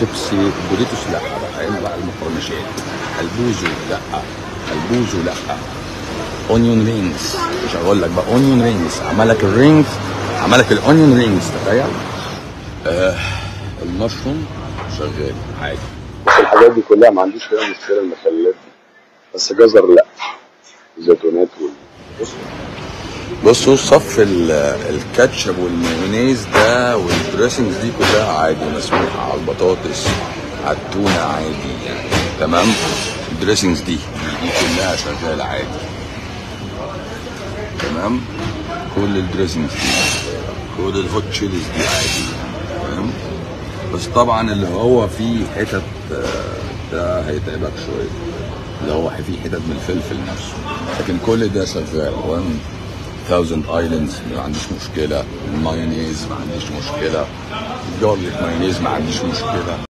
شيبسي دوريتوس لا بقى هنا بقى المقرمشات البوزو لا البوزو لا اونيون رينجز مش هقول لك بقى اونيون رينجز عملك الرينجز عملك الاونيون رينجز تخيل آه المشروم شغال عادي بس الحاجات دي كلها ما عنديش فيها مشكله المخللات دي بس جزر لا الزيتونات وال بص بصوا صف ال- الكاتشب والمايونيز ده والدريسنجز دي كلها عادي مسموحة على البطاطس على التونة عادي يعني تمام الدريسنجز دي دي كلها شغالة عادي تمام كل الدريسنجز دي كل الهوت تشيليز دي عادي تمام بس طبعا اللي هو فيه حتت آه، ده هيتعبك شوية اللي هو فيه حتت من الفلفل نفسه لكن كل ده شغال 1000 ايلاندز ما عنديش مشكلة المايونيز ما عنديش مشكلة الجارليك مايونيز ما عنديش مشكلة